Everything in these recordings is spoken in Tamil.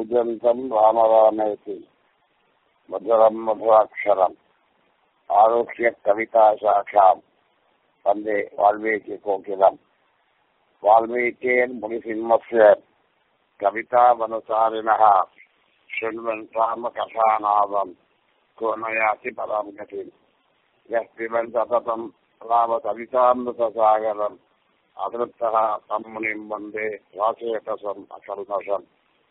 कूजन्तम् रामरामेति मधुरम् मधुराक्षरम् आरोक्ष्य कविताशाखाम् वन्दे वाल्मीकिकोकिलम् वाल्मीकेर्मुनिसिंहस्य कवितावनुसारिणः शृण्वन् रामकथानादम् को न याति पराम् गतिम् यः पिबन् सततम् रामकवितामृतसागरम् अतृप्तः तम् मुनिम् वन्दे वाचयकसम् अकल्मषम्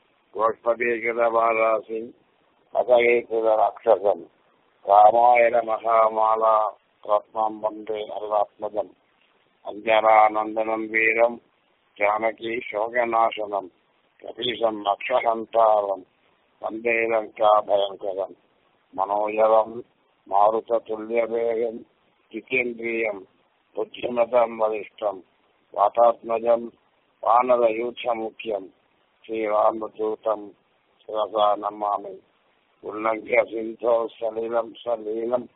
गोष्पदीकृतबालासिम् अतयेकृतराक्षसम् रामायण महामाला रत्नम् वन्दे अरुणात्मजम् अञ्जनानन्दनम् वीरम् जानकी शोकनाशनम् कपीशम् अक्षहन्तारम् वन्दे लङ्काभयङ्करम् मनोजवम् मारुततुल्यवेगम् जितेन्द्रियम् बुद्धिमतम् वरिष्ठम् वातात्मजम् वानरयूथमुख्यम् श्रीरामदूतम् शिरसा नमामि उल्लङ्घ्य सिन्धो सलिलम् सलीलम्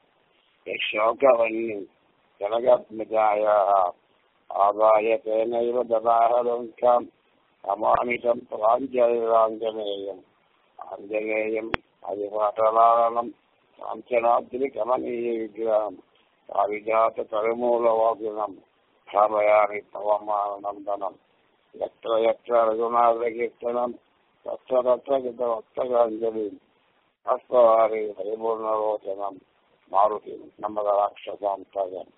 यशोकवह्निम् जनगत्मजायाः आदाय तेनैव ददाहलङ्काम् नमामि तम् प्राञ्जलिराञ्जनेयम् आञ्जनेयम् अभिपाटलालनम् काञ्चनाद्रिकमनीयविग्रहम् पारिजातकरुमूलवासिनम् भावयामि पवमाननन्दनम् यत्र यत्र रघुनाथकीर्तनम् तत्र तत्र कृतवक्तगाञ्जलिम् हस्तवारि परिपूर्णरोचनम् மாருதி நமது ராட்சசாந்தகன்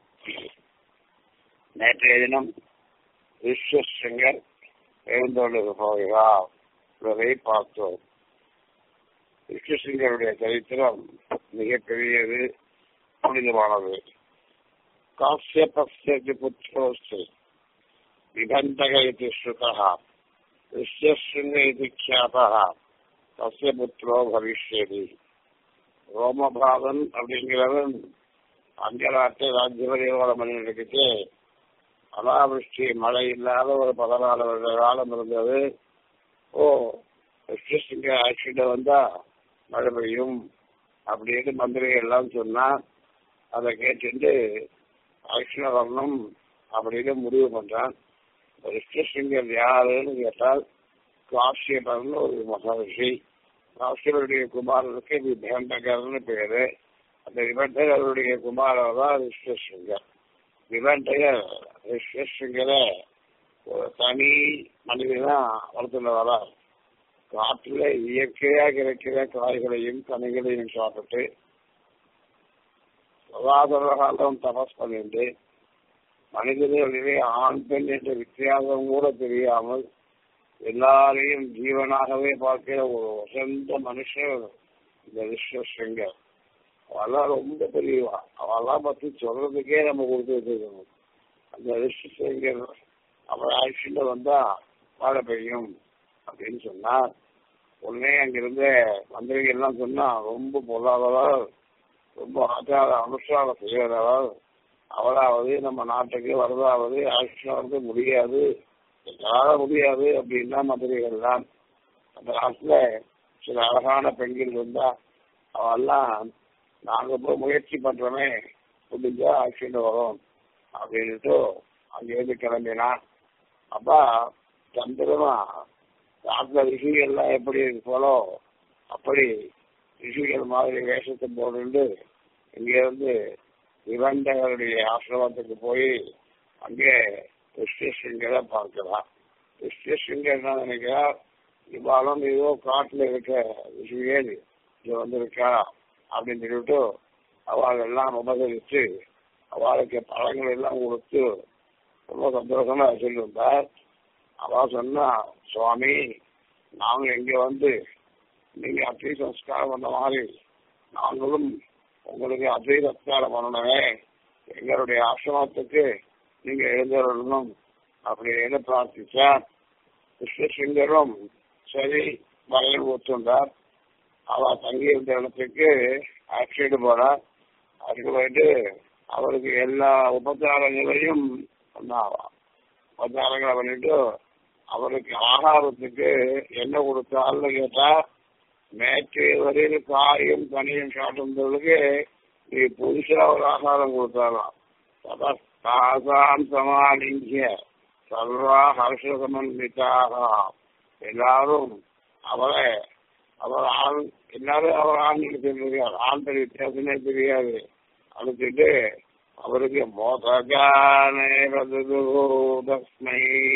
நேற்றைய தினம் விஸ்வசிங்கர் எழுந்தொழுது போகிறார் இவரை பார்த்தோம் விஸ்வசிங்கருடைய சரித்திரம் மிகப்பெரியது புனிதமானது காசியபஸ்ய புத்திரோஸ்து நிபந்தக இது ஸ்ருதः விஸ்வசிங்க இது ख्यातः தஸ்ய புத்திரோ பவிஷ்யதி ரோமபாதன் அப்படிங்கிறவன் அஞ்சலாட்டு ராஜ்யபரியோட மனிதனுக்கு அனாவிருஷ்டி மழை இல்லாத ஒரு பதினாலு வருட காலம் இருந்தது ஓ விஸ்வசிங்க ஆட்சியிட வந்தா மழை பெய்யும் அப்படின்னு மந்திரி எல்லாம் சொன்னா அதை கேட்டுட்டு ஆக்ஷன வரணும் அப்படின்னு முடிவு பண்றான் விஸ்வசிங்கர் யாருன்னு கேட்டால் காசியபரன் ஒரு மகரிஷி ராஷ்டிரருடைய குமாரனுக்கு விபண்டகர்னு பேரு அந்த விபண்டகருடைய குமாரர் தான் விஸ்வசிங்கர் விபண்டகர் விஸ்வசிங்கரை ஒரு தனி மனிதனா வளர்த்துல வர காட்டுல இயற்கையா கிடைக்கிற காய்களையும் கனிகளையும் சாப்பிட்டு சதாதர காலம் தபஸ் பண்ணிட்டு மனிதர்களிலே ஆண் பெண் என்ற வித்தியாசம் கூட தெரியாமல் எல்லாரையும் ஜீவனாகவே பார்க்கிற ஒரு வசந்த மனுஷன் இந்த விஸ்வசிங்கர் அவெல்லாம் ரொம்ப பெரியவா அவெல்லாம் பத்தி சொல்றதுக்கே நம்ம கொடுத்து வச்சிருக்கணும் அந்த விஸ்வசிங்கர் அவர் ஆட்சியில வந்தா மழை பெய்யும் அப்படின்னு சொன்னா உடனே அங்கிருந்த மந்திரிகள் எல்லாம் சொன்னா ரொம்ப பொருளாதாரம் ரொம்ப ஆச்சார அனுஷ்டானம் செய்வதால் அவராவது நம்ம நாட்டுக்கு வருதாவது ஆட்சியில் வந்து முடியாது எங்களால முடியாது அப்படின்னா மதுரைகள் தான் அந்த காலத்துல சில அழகான பெண்கள் இருந்தா அவெல்லாம் நாங்க போய் முயற்சி பண்றோமே முடிஞ்சா ஆக்சிடென்ட் வரும் அப்படின்ட்டு அங்கிருந்து கிளம்பினான் அப்பா சந்திரமா காட்டுல ரிஷிகள்லாம் எப்படி போலோ அப்படி ரிஷிகள் மாதிரி வேஷத்தை போட்டு இங்க இருந்து விவண்டகருடைய ஆசிரமத்துக்கு போய் அங்கே கிருஷ்ணசிங்கரை பார்க்கலாம் கிருஷ்ணசிங்கர் என்ன நினைக்கிறார் இவ்வாறும் ஏதோ காட்டுல இருக்க விஷயம் இங்க வந்திருக்கா அப்படின்னு சொல்லிட்டு அவள் எல்லாம் உபசரித்து அவளுக்கு பழங்கள் எல்லாம் கொடுத்து ரொம்ப சந்தோஷமா சொல்லியிருந்தார் அவ சொன்னா சுவாமி நாங்க இங்க வந்து நீங்க அத்தி சம்ஸ்காரம் பண்ண மாதிரி நாங்களும் உங்களுக்கு அத்தி சம்ஸ்காரம் பண்ணணுமே எங்களுடைய ஆசிரமத்துக்கு நீங்க எழுந்தரணும் அப்படின்னு பிரார்த்திச்சா விஸ்வசிங்கரும் சரி வயல் ஒத்துண்டார் அவ தங்கி இருந்த இடத்துக்கு ஆக்சிடு போறார் அதுக்கு போயிட்டு அவருக்கு எல்லா உபச்சாரங்களையும் பண்ணாவா உபச்சாரங்களை பண்ணிட்டு அவருக்கு ஆகாரத்துக்கு என்ன கொடுத்தாள்னு கேட்டா நேற்று வரையில் காயும் கனியும் சாப்பிட்டவங்களுக்கு நீ புதுசா ஒரு ஆகாரம் கொடுத்தாலாம் தாசாம் சமாளிங்கிய சர்வா ஹர்ஷசமன்விதாக எல்லாரும் அவரை அவர் ஆண் எல்லாரும் அவர் ஆண் சொல்லிருக்கார் ஆண் பெரிய வித்தியாசமே தெரியாது அனுப்பிட்டு அவருக்கு மோதகானே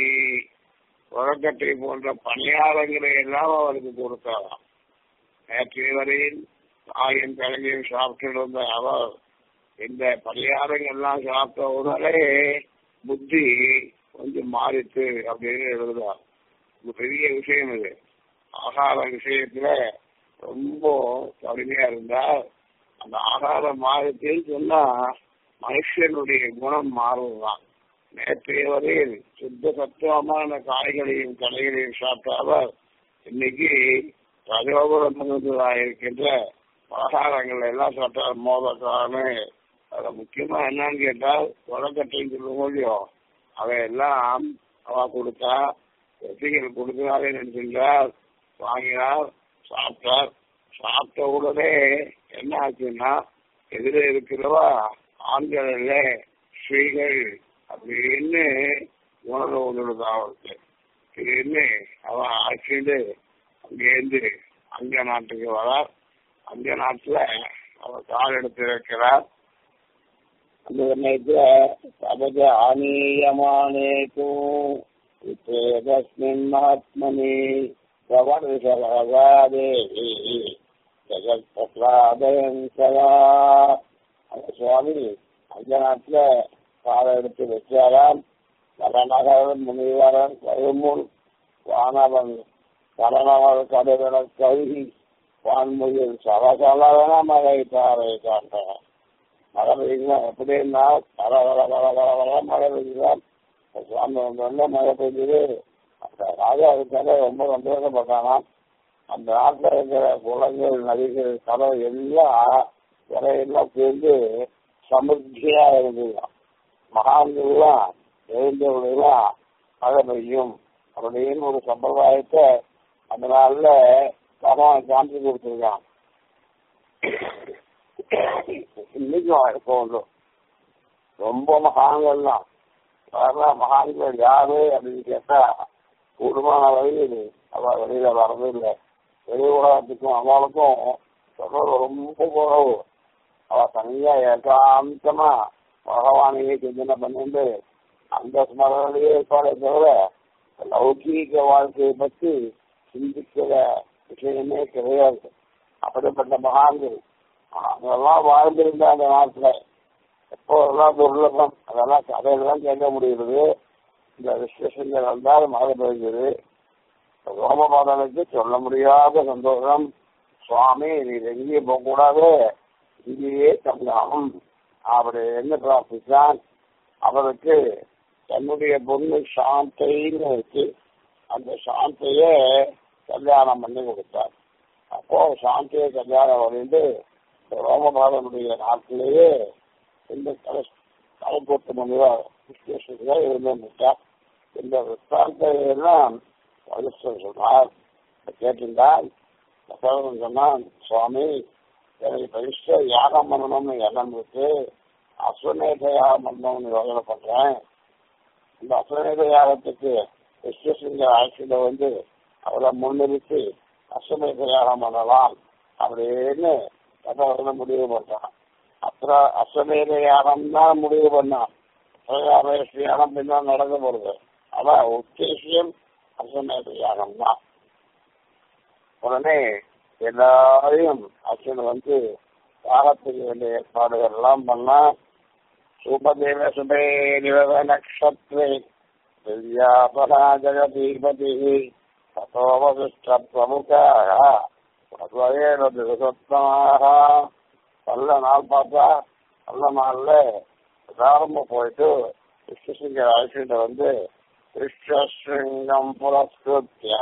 உரக்கட்டை போன்ற பணியாரங்களை எல்லாம் அவருக்கு கொடுத்தாராம் நேற்றைய வரையில் தாயும் கிழங்கையும் சாப்பிட்டு இருந்த அவர் இந்த பணியாரங்கள்லாம் சாப்பிட்ட உடனே புத்தி கொஞ்சம் மாறித்து அப்படின்னு எழுதுறார் இது பெரிய விஷயம் இது ஆகார விஷயத்துல ரொம்ப கடுமையா இருந்தா அந்த ஆகாரம் மாறுச்சுன்னு சொன்னா மனுஷனுடைய குணம் மாறுவதுதான் நேற்றைய வரையில் சுத்த சத்துவமான காய்களையும் கலைகளையும் சாப்பிட்டாலும் இன்னைக்கு ரஜோகுலம் இருக்கின்ற பலகாரங்கள் எல்லாம் சாப்பிட்டா மோதக்கான்னு அதுல முக்கியமா என்னன்னு கேட்டால் உலகத்தையும் சொல்லும் முடியும் அவையெல்லாம் அவ கொடுத்தா வெற்றிகள் கொடுக்கிறாரே நினைச்சிருந்தார் வாங்கினார் சாப்பிட்டார் சாப்பிட்ட உடனே என்ன ஆச்சுன்னா எதிரே இருக்கிறவா ஆண்கள் இல்ல ஸ்ரீகள் அப்படின்னு உணர்வு வந்துடுது அவருக்கு திடீர்னு அவன் ஆட்சிட்டு அங்கேருந்து அங்க நாட்டுக்கு வரார் அங்க நாட்டுல அவர் கால் எடுத்து வைக்கிறார் அந்த சமயத்துல சபஜ ஆனீயமானேக்கும் தஸ்மின் மகாத்மனி பிரவர்ஷராதேவி ஜெகத் பிரகலாதயன் சதா அந்த சுவாமி அந்த நாட்டுல காலை எடுத்து வச்சாராம் வரணகரன் முனிவரன் கருமுன் வானவன் கரணவர் கடுவன கழுகி வான்மொழியில் சலசலவன மழை தாரை காட்டார் மழை பெய்யலாம் எப்படின்னா வர வர வர வர வர மழை பெய்யலாம் சுவாமி நல்ல மழை பெய்யுது அந்த ராஜா இருக்காங்க ரொம்ப சந்தோஷப்பட்டானா அந்த நாட்டில் இருக்கிற குளங்கள் நதிகள் கடல் எல்லாம் கரையெல்லாம் சேர்ந்து சமர்த்தியா இருந்ததுதான் மகான்கள்லாம் எழுந்தவர்களெல்லாம் மழை பெய்யும் அப்படின்னு ஒரு சம்பிரதாயத்தை அந்த நாள்ல பகவான் காமிச்சு கொடுத்துருக்கான் இன்னைக்கும் இருக்கும் ரொம்ப மகான்கள்லாம் வரலாம் மகான்கள் யாரு அப்படின்னு கேட்டா கூடுமான வழியில் அவ வெளியில வரது இல்லை வெளி உலகத்துக்கும் அவளுக்கும் தொடர்பு ரொம்ப குறவு அவ தனியா ஏகாந்தமா பகவானையே சிந்தனை பண்ணிட்டு அந்த ஸ்மரணையே இருப்பாளே தவிர லௌகீக வாழ்க்கையை பற்றி சிந்திக்கிற விஷயமே கிடையாது அப்படிப்பட்ட மகான்கள் அதெல்லாம் வாழ்ந்திருந்த அந்த நாட்டுல எப்போ எல்லாம் துர்லபம் அதெல்லாம் கதையெல்லாம் கேட்க முடியுது இந்த விசேஷங்கள் வந்தால் மழை பெய்யுது ரோமபாதனுக்கு சொல்ல முடியாத சந்தோஷம் சுவாமி நீ எங்கேயும் போகக்கூடாது இங்கேயே தங்கணும் அப்படின்னு பிரார்த்தித்தான் அவருக்கு தன்னுடைய பொண்ணு சாந்தைன்னு இருக்கு அந்த சாந்தைய கல்யாணம் பண்ணி கொடுத்தார் அப்போ சாந்தியை கல்யாணம் பண்ணிட்டு ரோமபாதனுடைய நாட்டிலேயே இந்த தலை தலைப்போட்டு முனிவர் விஸ்வேஸ்வரா இருந்துட்டார் இந்த விற்த்தாந்தையெல்லாம் வலிஸ்வர் சொன்னார் கேட்டிருந்தால் தசரதன் சொன்னான் சுவாமி எனக்கு பரிஷ்ட யாகம் பண்ணணும்னு எண்ணம் இருக்கு அஸ்வநேத யாகம் பண்ணணும்னு யோசனை பண்றேன் இந்த அஸ்வநேத யாகத்துக்கு விஸ்வசிங்க ஆட்சியில வந்து அவரை முன்னிறுத்தி அஸ்வநேத யாகம் பண்ணலாம் அப்படின்னு தசரதன் முடிவு பண்றான் அப்புறம் அஸ்வமேத யாகம் தான் முடிவு பண்ணான் யாகம் பின்னால் நடந்து போறது அதான் உத்தேசியம் அஸ்வமேத யாகம் தான் உடனே எல்லாரையும் அஸ்வன் வந்து யாகத்துக்கு வேண்டிய ஏற்பாடுகள் எல்லாம் பண்ணா சுபதேவ சுபே நிவத நக்ஷத்ரே திவ்யாபனா ஜெகதீபதி ததோவசிஷ்ட பிரமுகாக பத்வயேன திருசத்தமாக நல்ல நாள் பார்த்தா நல்ல நாள்ல எல்லாரும் போயிட்டு விஷ்ணுசிங்கர் அழைச்சிட்டு வந்து விஸ்வசிங்கம் புரஸ்கிருத்திய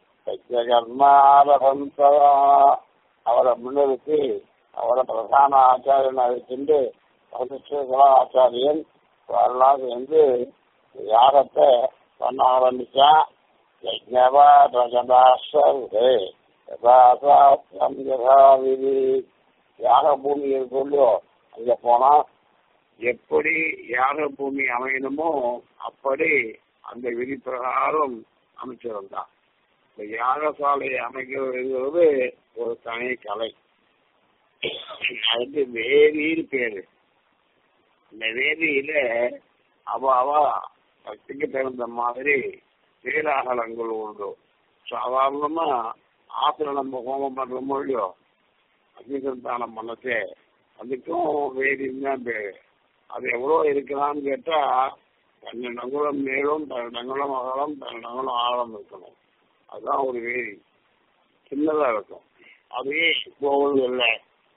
கர்மாரபந்தவா அவரை முன்னிறுத்தி அவரை பிரதான ஆச்சாரியன் அழைச்சிட்டு வசிஷ்டகுல ஆச்சாரியன் வரலாம் சேர்ந்து யாகத்தை பண்ண ஆரம்பிச்சா யஜ்ஞவா பிரகதாசே யதாசாஸ்திரம் யதாவிதி யாக பூமி இருக்கோ அங்க போனா எப்படி யாக பூமி அமையணுமோ அப்படி அந்த விதி பிரகாரம் அமைச்சிருந்தான் இந்த யாகசாலை அமைக்கிறதுங்கிறது ஒரு தனி கலை அதுக்கு வேதின்னு பேரு இந்த வேதியில அவ அவ சக்திக்கு தகுந்த மாதிரி பேராகலங்கள் உண்டு சாதாரணமா ஆத்துல நம்ம ஹோமம் பண்றோமோ இல்லையோ அக்னி சந்தானம் பண்ணச்சே அதுக்கும் வேதின்னு தான் பேரு அது எவ்வளவு இருக்கலாம்னு கேட்டா பன்னெண்டு அங்குலம் மேலும் பன்னெண்டு அங்குலம் அகலம் பன்னெண்டு அங்குலம் ஆழம் இருக்கணும் அதுதான் ஒரு வேதி சின்னதா இருக்கும் அதுவே போவது இல்லை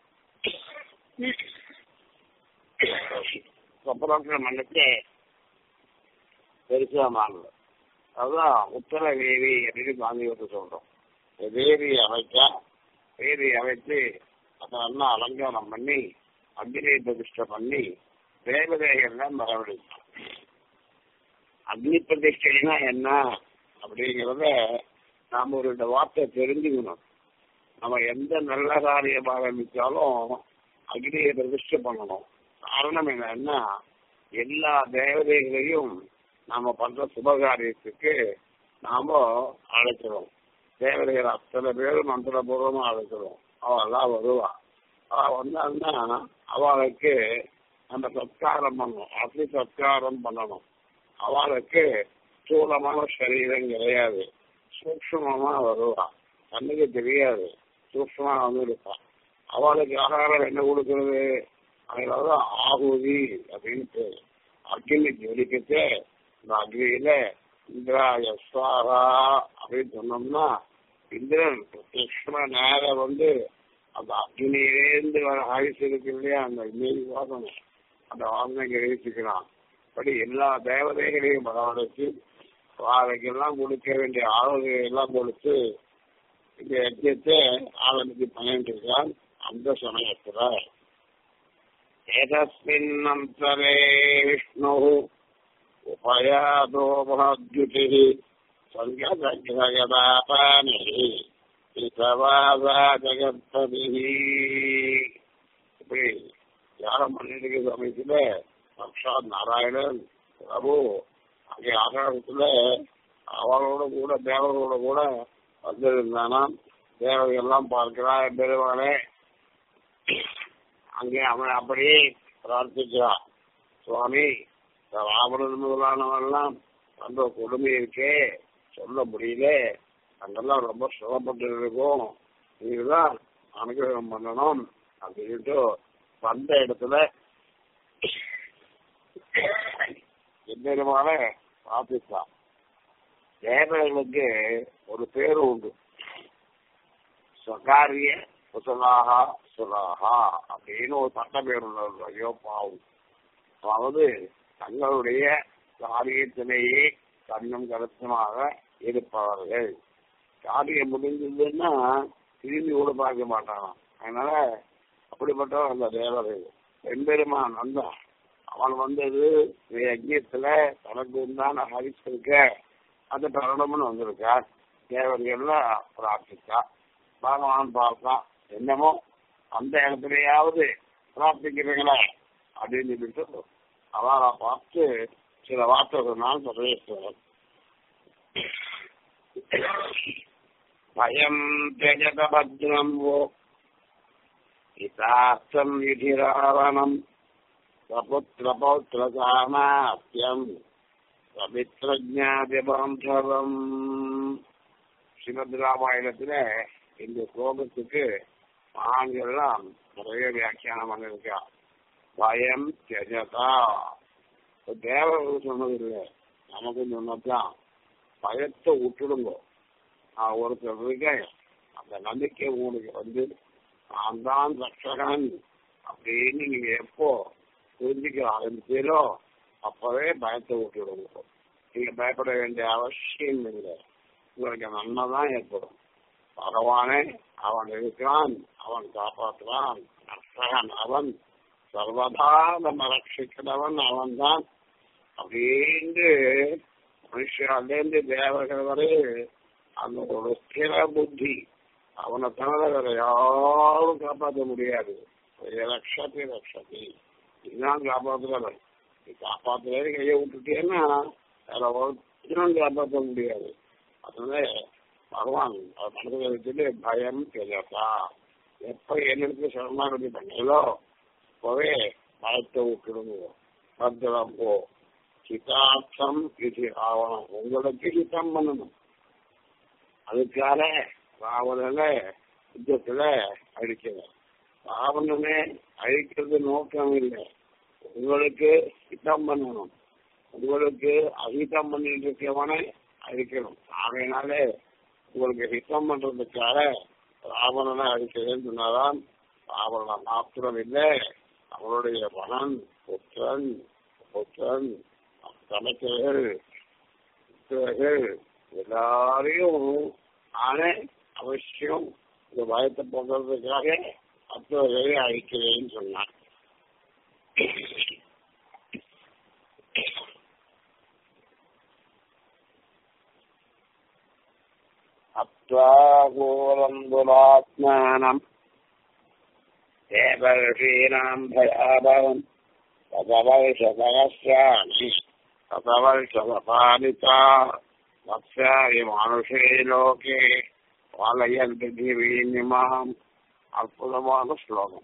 சொப்பரத்துல மண்ணுக்கு பெருசா மாறல அதுதான் உத்தர வேதி அப்படின்னு காந்தியத்தை சொல்றோம் இந்த வேதி அமைச்சா வேதி அமைத்து அதை நல்லா அலங்காரம் பண்ணி அக்னி பிரதிஷ்டை பண்ணி தேவதேகெல்லாம் வரவழைக்கும் அக்னி பிரதிஷ்டைனா என்ன அப்படிங்கிறத நாம ஒரு ரெண்டு வார்த்தை தெரிஞ்சுக்கணும் நம்ம எந்த நல்ல காரியம் ஆரம்பிச்சாலும் அக்னியை பிரதிஷ்டை பண்ணணும் காரணம் என்னன்னா எல்லா தேவதைகளையும் நாம பண்ற சுபகாரியத்துக்கு நாம அழைக்கிறோம் தேவதைகள் அத்தனை பேரும் மந்திரபூர்வமா அழைக்கிறோம் அவெல்லாம் வருவா அவ வந்தாங்கன்னா அவளுக்கு நம்ம சத்காரம் பண்ணணும் அப்படி சத்காரம் பண்ணணும் அவளுக்கு ஸ்தூலமான சரீரம் கிடையாது சூக்ஷமமா வருவா கண்ணுக்கு தெரியாது சூக்ஷமா வந்து இருப்பா அவளுக்கு ஆகாரம் என்ன கொடுக்கறது அதனால ஆகுதி அப்படின்னு பேரு அக்னி ஜொலிக்கச்சே இந்த அக்னியில இந்திராய ஸ்வாகா அப்படின்னு சொன்னோம்னா இந்திரன் பிரத்யமா நேரம் வந்து அந்த அக்னியிலேருந்து வர ஆயுசு இருக்கு இல்லையா அந்த இமேஜ் வாசனை அந்த வாசனை கிரகிச்சுக்கிறான் அப்படி எல்லா தேவதைகளையும் வரவழைச்சு அவைக்கெல்லாம் கொடுக்க வேண்டிய ஆளுகையை எல்லாம் கொடுத்து இந்த யஜ்யத்தை ஆரம்பித்து பண்ணிட்டு இருக்கான் அந்த சமயத்துல ஏதஸ்மின்னந்தரே விஷ்ணு உபயாதோ மகத்யுதிः சங்கதகிரகதாபானிः இதவாதா ஜகத்பதிः இப்படி தியானம் பண்ணிட்டு இருக்க சமயத்துல சாட்சாத் நாராயணன் பிரபு அங்கே ஆகாரத்துல அவளோட கூட தேவர்களோட கூட வந்திருந்தானாம் தேவர்கள் எல்லாம் பார்க்கிறான் பெருமானே அங்கே அவன் அப்படியே பிரார்த்திக்கிறான் சுவாமி இந்த ராவணன் முதலானவெல்லாம் அந்த கொடுமை இருக்கே சொல்ல முடியல அங்கெல்லாம் ரொம்ப சிரமப்பட்டு இருக்கோம் நீங்கதான் அனுகிரகம் பண்ணணும் அப்படின்ட்டு வந்த இடத்துல எந்நேரமான பிரார்த்தித்தான் தேவர்களுக்கு ஒரு பேரு உண்டு ஸ்வகாரிய குசலாகா சுலாகா அப்படின்னு ஒரு பட்ட பேர் உள்ளது ஐயோ பாவம் அதாவது தங்களுடைய காரியத்திலேயே கண்ணும் கருத்துமாக இருப்பவர்கள் காரியம் முடிஞ்சதுன்னா திரும்பி கூட பார்க்க மாட்டானாம் அதனால அப்படிப்பட்டவன் அந்த தேவர்கள் பெண்பெருமான் வந்தான் அவன் வந்தது யஜ்யத்துல தனக்கு உண்டான ஹரிஸ் இருக்க அந்த தருணம்னு வந்திருக்கா தேவர்கள்லாம் பிரார்த்திக்கா பகவான் பார்த்தான் என்னமோ அந்த இடத்துலயாவது பிரார்த்திக்கிறீங்களே அப்படின்னு சொல்லிட்டு அவளை பார்த்து சில வார்த்தை சொன்னால் சர்வேஸ்வரன் பயம் தியஜத பத்ரம் ஓ இதார்த்தம் யுதிராவணம் சபுத்திரபௌத்திரசாமாத்தியம் பவித்ரஜாதிபாந்தவம் ஸ்ரீமத் ராமாயணத்துல இந்த ஸ்லோகத்துக்கு மகான்கள்லாம் நிறைய வியாக்கியானம் பண்ணிருக்கா பயம் தியஜதா தேவர்கள் சொன்னது இல்லை நமக்கு சொன்னதுதான் பயத்தை விட்டுடுங்க நான் ஒருத்தர் இருக்கேன் அந்த நம்பிக்கை உங்களுக்கு வந்து நான் தான் ரட்சகன் அப்படின்னு நீங்க எப்போ புரிஞ்சுக்க ஆரம்பிச்சீங்களோ அப்பவே பயத்தை விட்டுடுங்க நீங்க பயப்பட வேண்டிய அவசியம் இல்லை உங்களுக்கு நன்மை தான் ஏற்படும் பகவானே அவன் இருக்கிறான் அவன் காப்பாற்றுறான் ரட்சகன் அவன் சர்வதா நம்ம ரட்சிக்கிறவன் அவன் தான் அப்படின்னு மனுஷாலேருந்து தேவர்கள் வரை அந்த ஒரு ஸ்திர புத்தி அவனை தவிர வேற யாரும் காப்பாற்ற முடியாது ரக்ஷதி ரக்ஷதி இதுதான் காப்பாற்றுறவன் நீ காப்பாற்றுறது கையை விட்டுட்டேன்னா வேற ஒருத்தரும் காப்பாற்ற முடியாது அதனால பகவான் அவர் மனதில் வச்சுட்டு பயம் தெரியத்தா எப்ப என்னிடத்துல சரணாகதி பண்ணீங்களோ அப்பவே பயத்தை விட்டுடுவோம் பத்திரம் போ ஹிதார்த்தம் இது ஆவணம் உங்களுக்கு ஹிதம் பண்ணணும் அதுக்காக ராவணனை யுத்தத்துல அழிக்கணும் ராவணனை அழிக்கிறது நோக்கம் இல்லை உங்களுக்கு ஹிதம் பண்ணணும் உங்களுக்கு அஹிதம் பண்ணிட்டு இருக்கவனை அழிக்கணும் ஆகையினாலே உங்களுக்கு ஹிதம் பண்றதுக்காக ராவணனை அழிக்கிறேன்னு சொன்னாதான் ராவணன் மாத்திரம் இல்லை அவருடைய மகன் புத்திரன் புத்திரன் சமைச்சவர்கள் புத்திரர்கள் எல்லாரையும் ஆனே அவசியம் இந்த பயத்தை போக்குறதுக்காக மற்றவர்களை அழிக்கிறேன்னு சொன்னான் அத்வாகோலம் துராத்மானம் தேவர்ஷீனாம் பயாபவம் तदवर्षसहस्राणि तदवर्षवपालिता वत्स्यायि मानुषे लोके பாலயன் பிருத்திவீனிமாம் அற்புதமான ஸ்லோகம்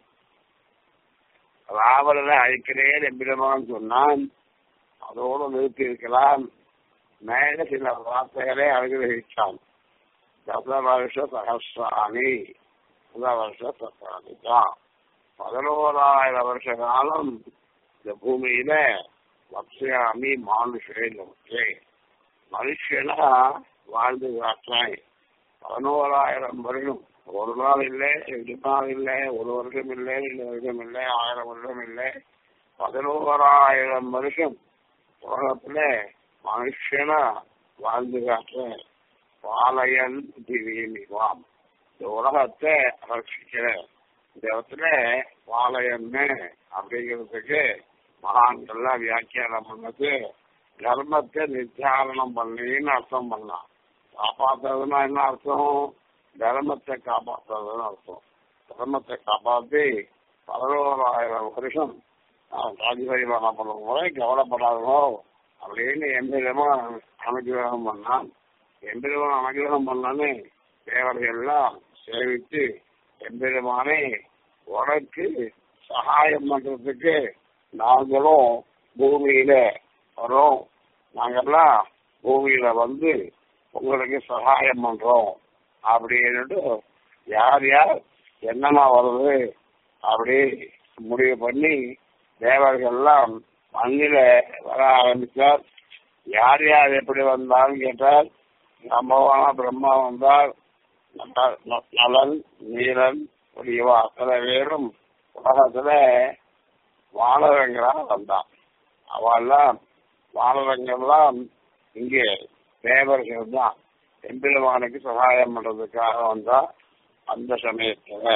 ராவணனை அழிக்கிறேன் எம்பிரமான் சொன்னான் அதோடு நிறுத்தி இருக்கலாம் மேல சில வார்த்தைகளை அனுகிரகித்தான் தச வருஷ சகசிராணி பல வருஷ சகசிராணி தான் பதினோராயிரம் வருஷ காலம் இந்த பூமியில வக்ஷாமி மானுஷே லோகே மனுஷனா வாழ்ந்து காட்டாய் பதினோராயிரம் வருடம் ஒரு நாள் இல்லை ரெண்டு நாள் இல்லை ஒரு வருஷம் இல்லை ரெண்டு வருஷம் இல்லை ஆயிரம் வருஷம் இல்லை பதினோராயிரம் வருஷம் உலகத்துல மனுஷனா வாழ்ந்து காட்ட பாலயன் திவீமிவாம் இந்த உலகத்தை ரட்சிக்கிற இந்த இடத்துல பாலயன்னு அப்படிங்கிறதுக்கு மகான்கள்லாம் வியாக்கியானம் பண்ணது தர்மத்தை நிர்தாரணம் பண்ணின்னு அர்த்தம் பண்ணலாம் காப்பாத்துறதுன்னா என்ன அர்த்தம் தர்மத்தை காப்பாற்றுறதுன்னு அர்த்தம் தர்மத்தை காப்பாத்தி பதினோராயிரம் வருஷம் ராஜபரிமாணம் பண்ணும் முறை கவலைப்படாதோ அப்படின்னு எம்பிரமா அனுகிரகம் பண்ணான் எம்பிரமா அனுகிரகம் பண்ணான்னு தேவர்கள் எல்லாம் சேவித்து எம்பெருமானே உனக்கு சகாயம் பண்றதுக்கு நாங்களும் பூமியில வரோம் நாங்கெல்லாம் பூமியில வந்து உங்களுக்கு சகாயம் பண்றோம் அப்படின்னுட்டு யார் யார் என்னமா வருது அப்படி முடிவு பண்ணி தேவர்கள்லாம் மண்ணில வர ஆரம்பித்தார் யார் யார் எப்படி வந்தாலும் கேட்டால் சம்பவான பிரம்மா வந்தார் நலன் நீலன் புரியவா அத்தனை பேரும் உலகத்துல வானரங்களா வந்தான் அவெல்லாம் வானரங்கள்லாம் இங்கே தேவர்கள் தான் எம்பெருமானுக்கு சகாயம் பண்றதுக்காக வந்தா அந்த சமயத்துல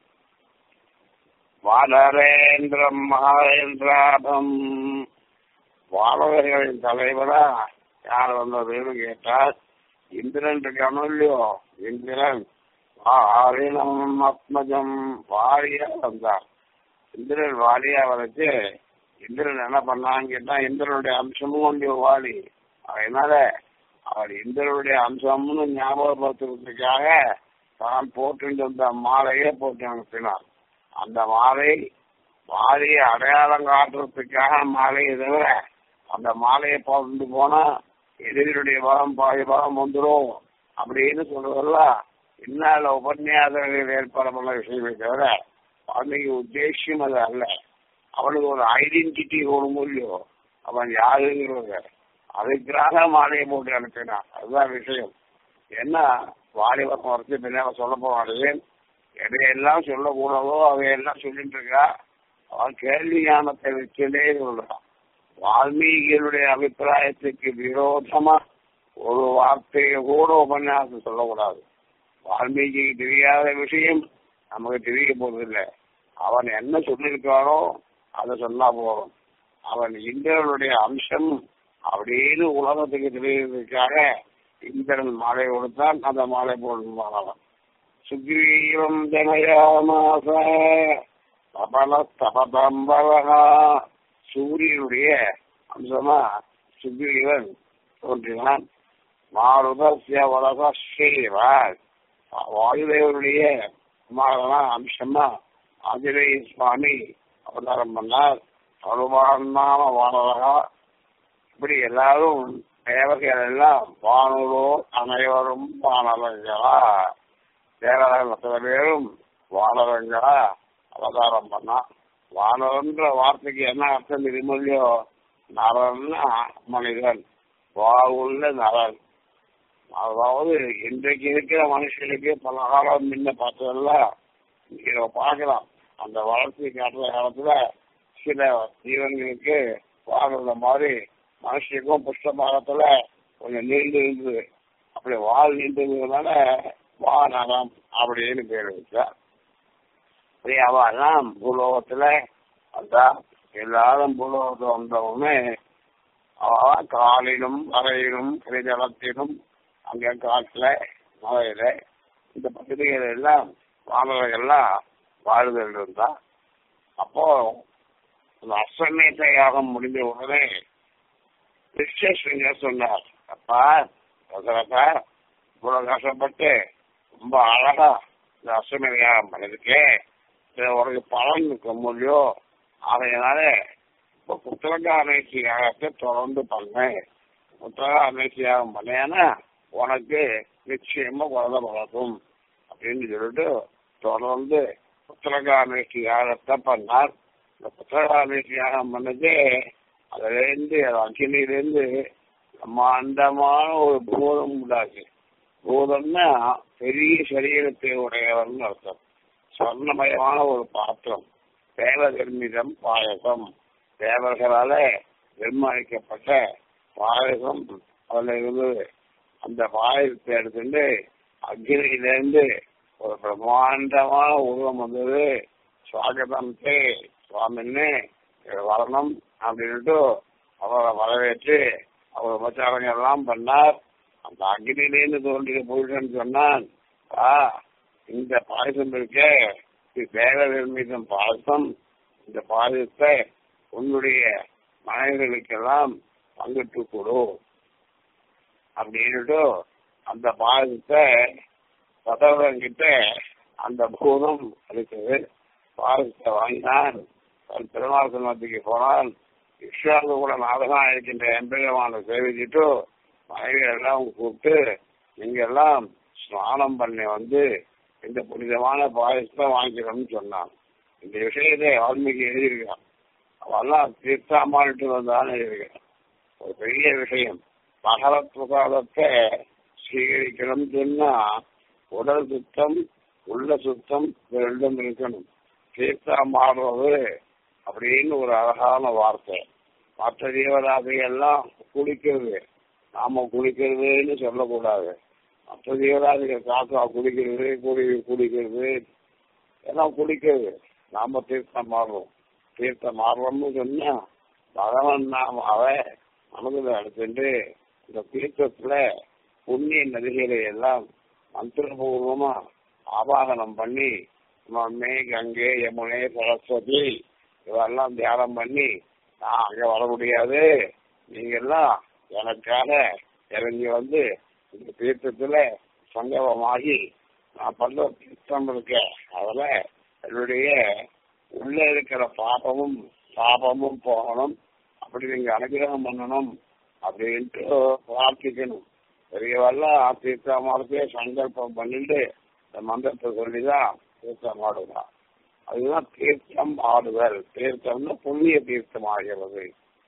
வானரேந்திரம் மகாரேந்திராபம் வானவர்களின் தலைவரா யார் வந்ததுன்னு கேட்டால் இந்திரன் இருக்கானோ இல்லையோ இந்திரன் ஆரினம் ஆத்மஜம் வாரியா வந்தார் இந்திரன் வாலியா வரைச்சு இந்திரன் என்ன பண்ணான்னு கேட்டா இந்திரனுடைய அம்சமும் ஒன்றிய வாலி அதனால அவர் இந்திரனுடைய அம்சம்னு ஞாபகப்படுத்துறதுக்காக தான் போட்டு வந்த மாலையே போட்டு அனுப்பினார் அந்த மாலை மாலையை அடையாளம் காட்டுறதுக்காக மாலையை தவிர அந்த மாலையை போட்டு போனா எதிரியுடைய பாகம் பாதி பாகம் வந்துடும் அப்படின்னு சொல்றதெல்லாம் இன்னால உபன்யாசங்கள் ஏற்பாடு பண்ண விஷயமே தவிர அவனுக்கு உத்தேசியம் அது அல்ல அவனுக்கு ஒரு ஐடென்டிட்டி வேணும் இல்லையோ அவன் யாருங்கிறத அதுக்காக மாலையை போட்டு அனுப்பினான் அதுதான் விஷயம் என்ன வாலிபம் வரைச்சு பின்னால சொல்ல போவாரு எதையெல்லாம் சொல்லக்கூடாதோ அதையெல்லாம் சொல்லிட்டு இருக்கா அவன் கேள்வி ஞானத்தை வச்சுட்டே சொல்றான் வால்மீகியினுடைய அபிப்பிராயத்துக்கு விரோதமா ஒரு வார்த்தையை கூட உபன்யாசம் சொல்லக்கூடாது வால்மீகிக்கு தெரியாத விஷயம் நமக்கு தெரிய போறதில்லை அவன் என்ன சொல்லியிருக்கானோ அதை சொன்னா போதும் அவன் இந்திரனுடைய அம்சம் அப்படின்னு உலகத்துக்கு தெரியுறதுக்காக இந்திரன் மாலை கொடுத்தான் அந்த மாலை போடுவான் அவன் சுக்ரீவம் ஜனயாமாச தபல தபதம்பரா சூரியனுடைய அம்சமா சுக்ரீவன் தோன்றினான் மாருதசிய வரதஸ்ரீவர் வாயுதேவருடைய குமாரனா அம்சமா ஆஞ்சநேய சுவாமி அவதாரம் பண்ணார் அருவானாம வானவரா இப்படி எல்லாரும் தேவர்கள் எல்லாம் வானூரோர் அனைவரும் வானவர்களா தேவர்கள் மற்ற பேரும் வானவங்களா அவதாரம் பண்ணா வானவன்ற வார்த்தைக்கு என்ன அர்த்தம் தெரியுமோ நரன்னா மனிதன் வாழ்வுள்ள நரன் அதாவது இன்றைக்கு இருக்கிற மனுஷனுக்கு பல காலம் முன்ன பார்த்ததெல்லாம் நீங்க பார்க்கலாம் அந்த வளர்ச்சி காட்டுற காலத்துல சில ஜீவன்களுக்கு வாழ்ற மாதிரி மனுஷனுக்கும் புஷ்டபாகத்துல கொஞ்சம் நீண்டு இருந்தது அப்படி வாழ் நீண்டதுனால வானரம் அப்படின்னு பேர் வச்சார் அப்படி அவெல்லாம் பூலோகத்துல அதான் எல்லாரும் பூலோகத்தை வந்தவுடனே அவன் காலிலும் அறையிலும் கிரிஜலத்திலும் அங்க காட்டுல மலையில இந்த பகுதிகள் எல்லாம் வானவர்கள்லாம் வாழ்தல் இருந்தா அப்போ அந்த அஸ்வமேத யாகம் முடிஞ்ச உடனே விஸ்வேஸ்வரங்க சொன்னார் அப்பா தசரதா இவ்வளவு கஷ்டப்பட்டு ரொம்ப அழகா இந்த அஸ்வமேத யாகம் பண்ணிருக்கே இது உனக்கு பலன் இருக்க முடியும் அதனால இப்போ புத்தக அமைச்சி யாகத்தை தொடர்ந்து பண்ணேன் புத்தக அமைச்சி யாகம் பண்ணேன்னா உனக்கு நிச்சயமா குழந்தை பிறக்கும் அப்படின்னு சொல்லிட்டு தொடர்ந்து புத்திரகாமேஷ்டி யாகத்தை பண்ணார் இந்த புத்திரகாமேஷ்டி யாகம் பண்ணது அதுலேருந்து அக்கினிலேருந்து பிரம்மாண்டமான ஒரு பூதம் உண்டாச்சு பூதம்னா பெரிய சரீரத்தை உடையவர்னு அர்த்தம் சொர்ணமயமான ஒரு பாத்திரம் தேவ நிர்மிதம் பாயசம் தேவர்களால நிர்மாணிக்கப்பட்ட பாயசம் அதுல இருந்தது அந்த பாயசத்தை எடுத்துட்டு அக்னியிலேருந்து ஒரு பிரம்மாண்டமான உருவம் வந்தது சுவாகதம் தே சுவாமின்னு வரணும் அப்படின்ட்டு அவரை வரவேற்று அவர் உபச்சாரங்கள் எல்லாம் பண்ணார் அந்த அக்னியிலேருந்து தோன்றிய புருஷன் சொன்னான் ஆ இந்த பாயசம் இருக்கே இது தேவ நிர்மிதம் பாயசம் இந்த பாயசத்தை உன்னுடைய மனைவிகளுக்கெல்லாம் பங்கிட்டு கொடு அப்படின்னுட்டு அந்த பாயசத்தை பதவங்கிட்ட அந்த பூதம் இருக்குது பாயசத்தை வாங்கினான் தன் பெருமாள் சன்னத்துக்கு போனால் இஷ்வாங்க கூட நாதகம் இருக்கின்ற எம்பெருமான சேவிச்சுட்டு மனைவி எல்லாம் கூப்பிட்டு நீங்க எல்லாம் ஸ்நானம் பண்ணி வந்து இந்த புனிதமான பாயசத்தை வாங்கிக்கணும்னு சொன்னான் இந்த விஷயத்தை வால்மீகி எழுதியிருக்கான் அவெல்லாம் தீர்த்தாமாட்டு வந்தான்னு எழுதியிருக்கான் ஒரு பெரிய விஷயம் பகவத் பிரசாதத்தை ஸ்வீகரிக்கணும் சொன்னா உடல் சுத்தம் உள்ள சுத்தம் இது ரெண்டும் இருக்கணும் தீர்த்தம் ஆடுறது அப்படின்னு ஒரு அழகான வார்த்தை மற்ற ஜீவராசிகள்லாம் குளிக்கிறது நாம குளிக்கிறதுன்னு சொல்லக்கூடாது மற்ற ஜீவராசிகள் காக்கா குளிக்கிறது குருவி குளிக்கிறது எல்லாம் குளிக்கிறது நாம தீர்த்தம் ஆடுறோம் தீர்த்தம் ஆடுறோம்னு சொன்னா பகவான் நாமாவை மனதில் எடுத்துட்டு இந்த தீர்த்தத்துல புண்ணிய நதிகளை எல்லாம் மந்திரபூர்வமா ஆபாகனம் பண்ணி மே கங்கை யமுனை சரஸ்வதி இதெல்லாம் தியானம் பண்ணி நான் அங்க வர முடியாது நீங்க எல்லாம் எனக்காக இறங்கி வந்து இந்த தீர்த்தத்துல சங்கமமாகி நான் பண்ற தீர்த்தம் இருக்க அதுல என்னுடைய உள்ள இருக்கிற பாபமும் பாபமும் போகணும் அப்படி நீங்க அனுகிரகம் பண்ணணும் அப்படின்ட்டு பிரார்த்திக்கணும் பெரியவெல்லாம் தீர்த்தமானதே சங்கல்பம் பண்ணிட்டு இந்த மந்திரத்தை சொல்லிதான் தீர்த்தம் ஆடுவான் அதுதான் தீர்த்தம் ஆடுதல் தீர்த்தம்னு புண்ணிய தீர்த்தம் ஆகிறது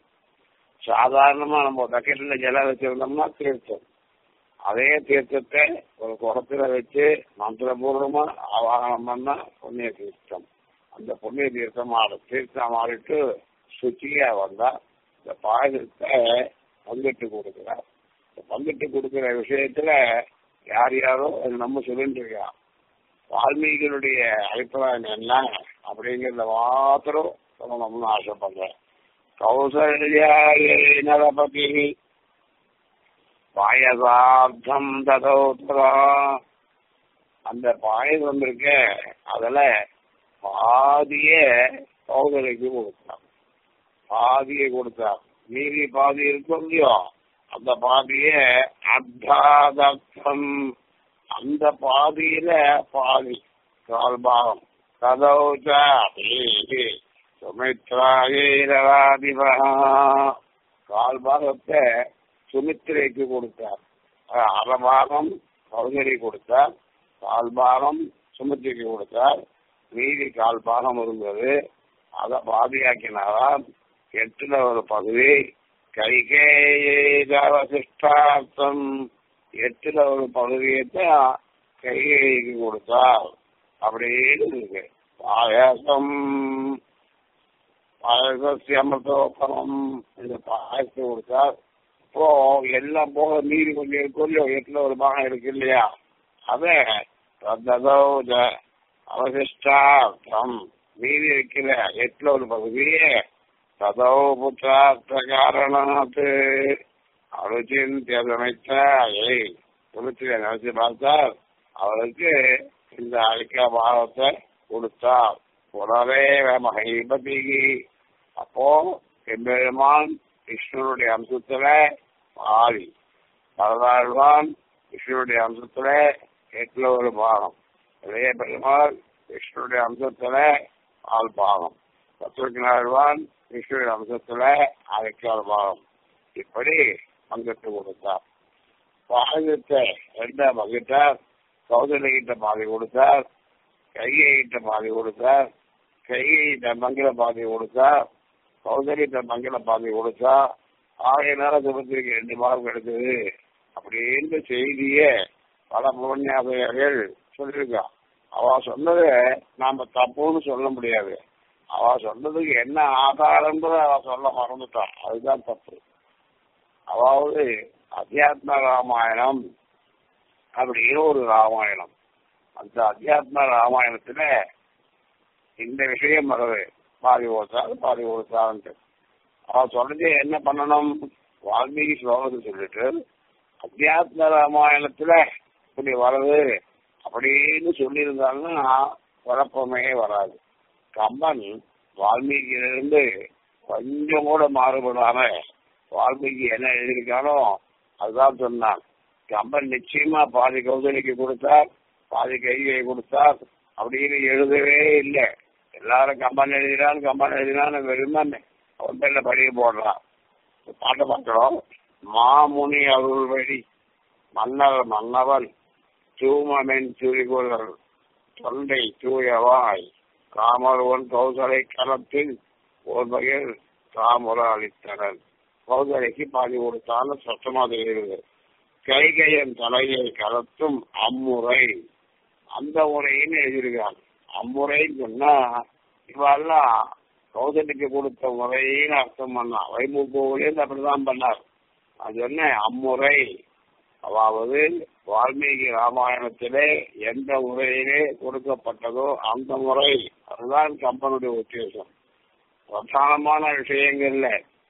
சாதாரணமா நம்ம பக்கெட்ல ஜலம் வச்சிருந்தோம்னா தீர்த்தம் அதே தீர்த்தத்தை ஒரு குடத்துல வச்சு மந்திரபூர்வமா ஆவாகனம் பண்ணா புண்ணிய தீர்த்தம் அந்த புண்ணிய தீர்த்தம் ஆடு தீர்த்தம் ஆடிட்டு சுச்சியா வந்தா இந்த பாயசத்தை பங்கிட்டு கொடுக்கிறார் பங்கிட்டு கொடுக்கிற விஷயத்துல யார் யாரோ அது நம்ம சொல்லிட்டு இருக்கா வால்மீகியுடைய அபிப்பிராயம் என்ன அப்படிங்கறத மாத்திரம் சொல்லணும்னு ஆசைப்படுறேன் கௌசல்யாபதி பாயசார்த்தம் ததோத்ரா அந்த பாயசம் இருக்க அதுல பாதிய கௌசலைக்கு கொடுத்தான் பாதியை கொடுத்தார் மீதி பாதி இருக்கும் இல்லையோ அந்த பாதிய அர்த்தாதர்த்தம் அந்த பாதியில பாதி கால் பாகம் கதௌச்ச சுமித்ராயிரவாதிபா கால் பாகத்தை சுமித்திரைக்கு கொடுத்தார் அரை பாகம் கௌதரி கொடுத்தார் கால் பாகம் சுமித்திரைக்கு கொடுத்தார் மீதி கால் பாகம் இருந்தது அதை பாதியாக்கினாராம் எட்டுல ஒரு பகுதி கைகேயிஷ்டார்த்தம் எட்டுல ஒரு பகுதியை தான் கைகேயிக்கு கொடுத்தார் அப்படின்னு இருக்கு பாயசம் பாயசம் அமிர்தோப்பரம் இந்த பாயசத்தை கொடுத்தார் இப்போ எல்லாம் போக மீறி கொஞ்சம் இருக்கும் இல்லையோ எட்டுல ஒரு பாகம் இருக்கு இல்லையா அத அவசிஷ்டார்த்தம் மீதி இருக்கிற எட்டுல ஒரு பகுதியே ததோ புத்திரார்த்த காரணத்து அருச்சிந்தியமைத்தாயை துணிச்சில நினைச்சு பார்த்தார் அவருக்கு இந்த அழிக்கா பாகத்தை கொடுத்தார் புறவே மகிபதி அப்போ எம்பெருமான் விஷ்ணுடைய அம்சத்துல ஆதி பரதாழ்வான் விஷ்ணுடைய அம்சத்துல எட்டுல ஒரு பாகம் இளைய பெருமாள் விஷ்ணுடைய அம்சத்துல ஆள் பாகம் பத்திரிகாழ்வான் விஷ்ணுடைய அம்சத்துல அரைக்கால் பாகம் இப்படி பங்கிட்டு கொடுத்தார் பாகத்தை ரெண்டா பங்கிட்டார் சௌதரிகிட்ட பாதி கொடுத்தார் கையிட்ட பாதி கொடுத்தார் கையிட்ட மங்கள பாதி கொடுத்தார் சௌதரிகிட்ட மங்கள பாதி கொடுத்தா ஆகையினால சுபத்திரிக்கு ரெண்டு பாகம் கிடைச்சது அப்படின்ற செய்திய பல புவன்யாசகர்கள் சொல்லியிருக்கா அவ சொன்னதை நாம தப்புன்னு சொல்ல முடியாது அவ சொன்னதுக்கு என்ன ஆதாரம்ன்றத அவ சொல்ல மறந்துட்டான் அதுதான் தப்பு அதாவது அத்தியாத்ம ராமாயணம் அப்படின்னு ஒரு ராமாயணம் அந்த அத்தியாத்ம ராமாயணத்துல இந்த விஷயம் வருது பாதி ஓட்டாது பாதி ஓட்டான்ட்டு அவ சொல்றது என்ன பண்ணணும் வால்மீகி ஸ்லோகத்தை சொல்லிட்டு அத்தியாத்ம ராமாயணத்துல இப்படி வருது அப்படின்னு சொல்லியிருந்தாங்கன்னா குழப்பமே வராது கம்பன் வால்மீகியிலிருந்து கொஞ்சம் கூட மாறுபடாம வால்மீகி என்ன எழுதியிருக்கானோ அதுதான் சொன்னான் கம்பன் நிச்சயமா பாதி கௌதலிக்கு கொடுத்தார் பாதி கையை கொடுத்தார் அப்படின்னு எழுதவே இல்லை எல்லாரும் கம்பன் எழுதினான் கம்பன் எழுதினான் வெறுமன் அவன் பேர்ல படிய போடுறான் பாட்டை பார்க்கிறோம் மாமுனி அருள் வழி மன்னர் மன்னவன் தூமமென் துரிகுலர் தொண்டை தூயவாய் காமருவன் கௌசலை களத்தில் ஒரு வகையில் தாமுர அளித்தனர் கௌசலைக்கு பாதி கொடுத்தாலும் சத்தமா தெரிகிறது கைகையன் தலையை கலத்தும் அம்முறை அந்த முறைன்னு எழுதியிருக்காங்க அம்முறைன்னு சொன்னா இவெல்லாம் கௌசலிக்கு கொடுத்த முறைன்னு அர்த்தம் பண்ணான் வைமுகோவிலேருந்து அப்படிதான் பண்ணார் அது என்ன அம்முறை அதாவது வால்மீகி ராமாயணத்திலே எந்த முறையிலே கொடுக்கப்பட்டதோ அந்த முறை அதுதான் கம்பனுடைய உத்தேசம் பிரதானமான விஷயங்கள்ல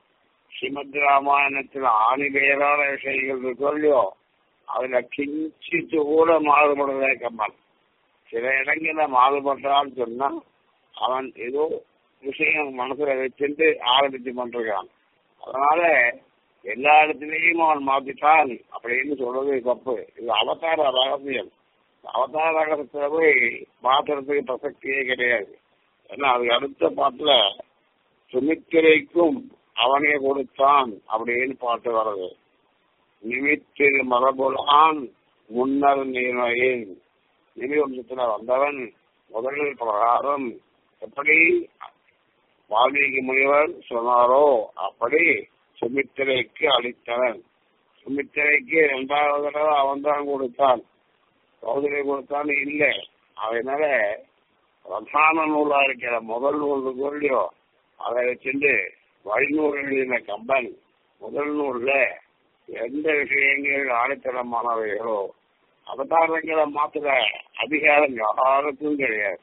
ஸ்ரீமத் ராமாயணத்தில் ஆணிவேரான விஷயங்கள் இருக்கோ இல்லையோ அதுல கிஞ்சித்து கூட மாறுபடுறதே கம்பன் சில இடங்கள்ல மாறுபட்டான்னு சொன்னா அவன் ஏதோ விஷயம் மனசுல வச்சுட்டு ஆரம்பிச்சு பண்றான் அதனால எல்லா இடத்துலயும் அவன் மாத்திட்டான் அப்படின்னு சொல்றது தப்பு இது அவதார ரகசியம் அவதார ரகசியத்துல போய் மாத்துறதுக்கு பிரசக்தியே கிடையாது ஏன்னா அதுக்கு அடுத்த பாட்டுல சுமித்திரைக்கும் அவனே கொடுத்தான் அப்படின்னு பாட்டு வர்றது நிமித்திரு மரபுலான் முன்னர் நீர்மையின் நிமி வம்சத்துல வந்தவன் முதல் பிரகாரம் எப்படி வால்மீகி முனிவர் சொன்னாரோ அப்படி சுமித்திரைக்கு அளித்தவன் சுமித்திரைக்கு இரண்டாவது தடவை அவன் தான் கொடுத்தான் சௌதரி கொடுத்தான் இல்லை அதனால பிரதான நூலா இருக்கிற முதல் நூல் சொல்லியோ அதை வச்சுட்டு வழிநூல் எழுதின கம்பன் முதல் நூல்ல எந்த விஷயங்கள் ஆணித்தனமானவைகளோ அவதாரங்களை மாத்துற அதிகாரம் யாருக்கும் கிடையாது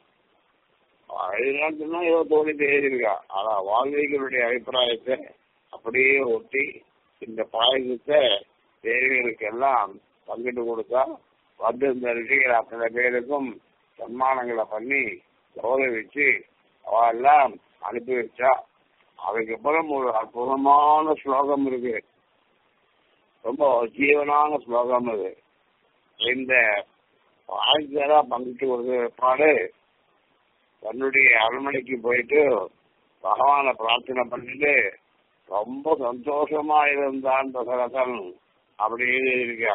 அதுதான் ஏதோ தோணி எழுதியிருக்கா ஆனா வால்மீகிகளுடைய அபிப்பிராயத்தை அப்படியே ஒட்டி இந்த பாயசத்தை தேவிகளுக்கு எல்லாம் பங்கிட்டு கொடுத்தா வந்து இந்த ரிஷிகள் அத்தனை பேருக்கும் சன்மானங்களை பண்ணி கௌரவிச்சு அவ எல்லாம் அனுப்பி வச்சா அதுக்கப்புறம் ஒரு அற்புதமான ஸ்லோகம் இருக்கு ரொம்ப ஜீவனான ஸ்லோகம் இது இந்த வாழ்க்கையா பங்கிட்டு ஒரு பாடு தன்னுடைய அரண்மனைக்கு போயிட்டு பகவானை பிரார்த்தனை பண்ணிட்டு ரொம்ப சந்தோஷமா இருந்தான் தசரதன் அப்படின்னு இருக்கா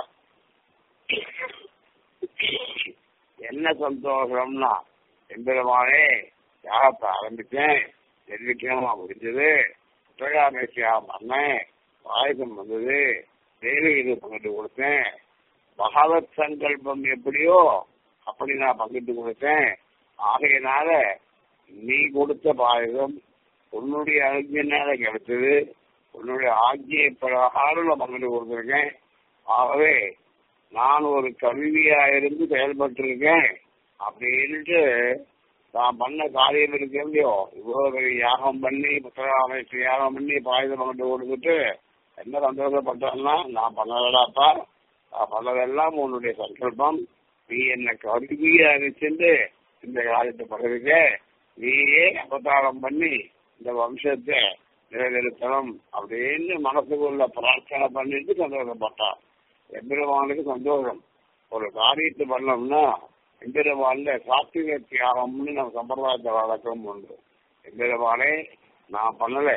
என்ன சந்தோஷம்னா எம்பெருமானே யாகத்தை ஆரம்பிச்சேன் நெல்லிக்கிழமா முடிஞ்சது உத்தகாமேசியா பண்ணேன் பாயசம் வந்தது தேவி இது பங்கிட்டு கொடுத்தேன் பகவத் சங்கல்பம் எப்படியோ அப்படி நான் பங்கிட்டு கொடுத்தேன் ஆகையினால நீ கொடுத்த பாயசம் உன்னுடைய அனுஜனால கிடைச்சது உன்னுடைய ஆஜ்ய பிரகாரம் நான் பங்கிட்டு கொடுத்துருக்கேன் ஆகவே நான் ஒரு கல்வியா இருந்து செயல்பட்டு இருக்கேன் அப்படின்ட்டு நான் பண்ண காரியம் இருக்கு இல்லையோ இவ்வளவு பெரிய யாகம் பண்ணி புத்தகாமைச்சு யாகம் பண்ணி பாயுதம் பங்கிட்டு கொடுத்துட்டு என்ன சந்தோஷப்பட்டான்னா நான் பண்ணலடாப்பா நான் பண்ணதெல்லாம் உன்னுடைய சங்கல்பம் நீ என்ன கல்வியா இருந்துட்டு இந்த காரியத்தை பண்ணுறதுக்க நீயே அவதாரம் பண்ணி இந்த வம்சத்தை நிறைவேற்றணும் அப்படின்னு மனசுக்குள்ள பிரார்த்தனை பண்ணிட்டு சந்தோஷப்பட்டான் எம்பெருமானுக்கு சந்தோஷம் ஒரு காரியத்தை பண்ணோம்னா எம்பெருமான்ல சாத்விக தியாகம்னு நம்ம சம்பிரதாயத்தை வழக்கம் உண்டு எம்பெருமானே நான் பண்ணல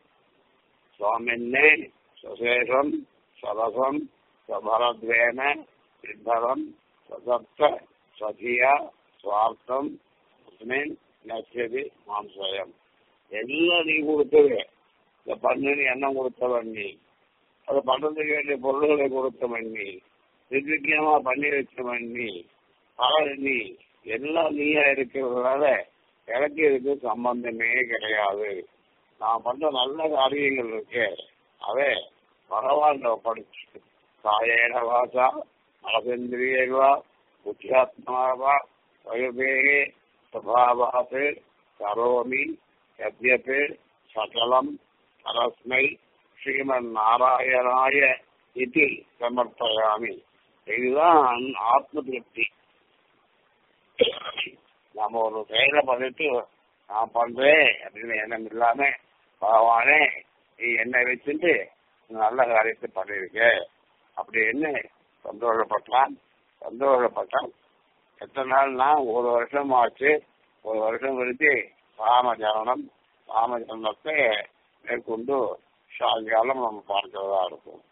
சுவாமின்னே சுசேஷம் சதசம் சபரத்வேன சித்தரம் சதப்த சதியா சுவார்த்தம் அஸ்மின் நச்சது மாம் சுயம் எல்லாம் நீ கொடுத்தது இந்த பண்ணுன்னு எண்ணம் கொடுத்தவன் நீ அதை பண்றதுக்கு வேண்டிய பொருள்களை கொடுத்தவன் நீ நிர்விக்கியமா பண்ணி வச்சவன் நீ பலர் நீ எல்லாம் நீயா இருக்கிறதுனால எனக்கு இதுக்கு சம்பந்தமே கிடையாது நான் பண்ற நல்ல காரியங்கள் இருக்கு அதே பகவான் படிச்சு காயேன வாசா மனசேந்திரியவா புத்தியாத்மாவா வயுபேகே स्वभावात् करोमि यद्यत् सकलम् परस्मै ஸ்ரீமன்னாராயணாய இது சமர்ப்பயாமி இதுதான் ஆத்ம திருப்தி நம்ம ஒரு செயலை பண்ணிட்டு நான் பண்றேன் அப்படின்னு எண்ணம் இல்லாம பகவானே நீ என்னை வச்சுட்டு நல்ல காரியத்தை பண்ணிருக்க அப்படின்னு சந்தோஷப்பட்டான் சந்தோஷப்பட்டான் எத்தனை நாள்னா ஒரு வருஷம் ஆச்சு ஒரு வருஷம் கழிச்சு ராமஜனனம் ராமஜனனத்தை மேற்கொண்டு சாயங்காலம் நம்ம பார்க்கிறதா இருக்கும்